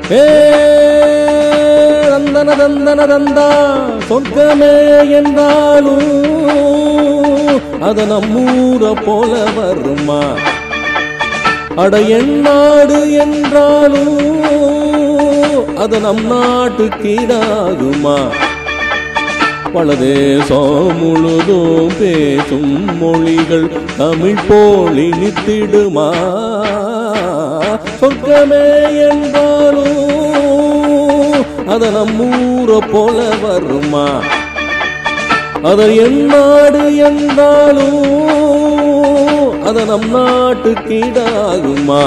ஏ தந்தன தந்தன தந்தா சொர்க்கமே என்றாலும் அது நம்மூர போல வருமா அட என் நாடு என்றாலும் அது நம் நாட்டு கீழாகுமா பல தேசம் முழுதும் பேசும் மொழிகள் தமிழ் போல் இனித்திடுமா சொர்க்கமே என்றாலும் அது நம்மூர போல வருமா அது என் நாடு என்றாலும் அது நம் நாட்டு கீழாகுமா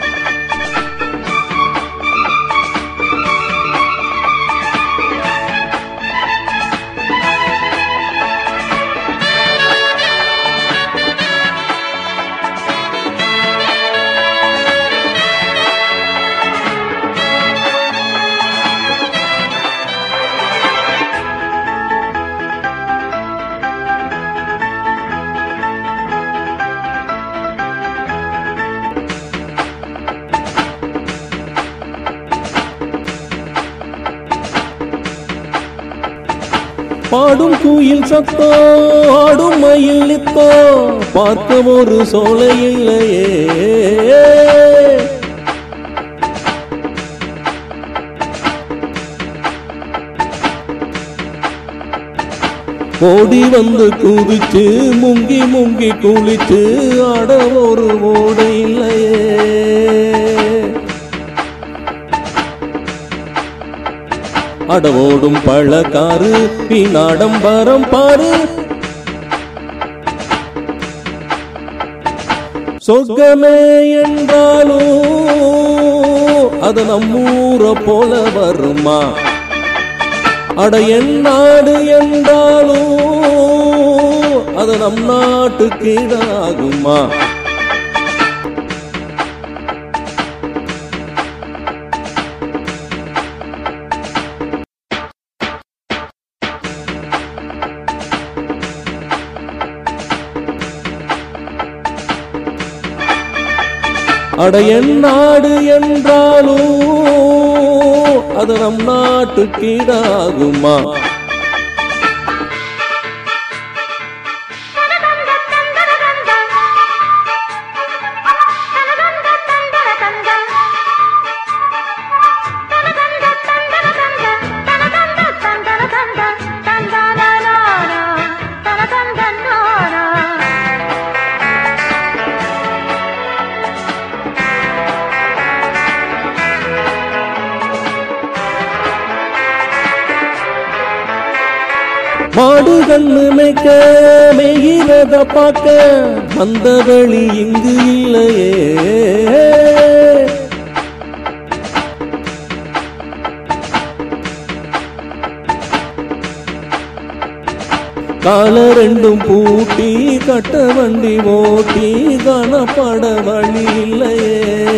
பாடும் குயில் சத்தோ ஆடும் மயில் நித்தோ பார்க்க ஒரு சோலை இல்லையே ஓடி வந்து குதிச்சு முங்கி முங்கி குளிச்சு ஆட ஒரு ஓடை இல்லையே அடவோடும் பழக்காரு பின்னாடம்பரம் பாரு சொர்க்கமே என்றாலும் அது நம்மூர போல வருமா அட என் நாடு என்றாலும் அது நம் நாட்டு கீழாகுமா அட என் நாடு என்றாலும் அது நம் நாட்டு கீழாகுமா மாடு கண்ணு மேய்க்க மெய்கிறத பார்க்க வந்த வழி இங்கு இல்லையே கால ரெண்டும் பூட்டி கட்ட வண்டி ஓட்டி காணப்பட வழி இல்லையே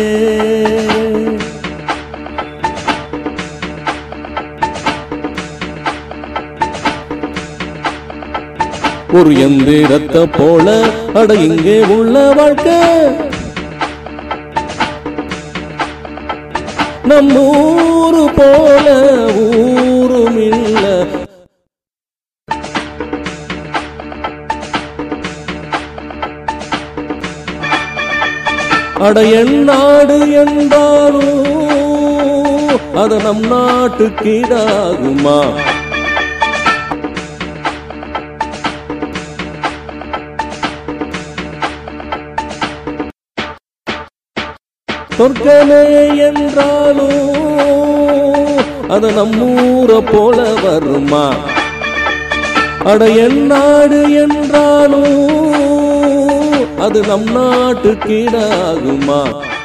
ஒரு எந்திரத்தை போல அட இங்கே உள்ள வாழ்க்கை நம்ம ஊரு போல ஊரும் இல்ல அட என் நாடு என்றாலும் அது நம் நாட்டு கீழாகுமா சொர்க்கமே என்றாலும் அது நம்மூர போல வருமா அட என் நாடு என்றாலும் அது நம் நாட்டு கீழாகுமா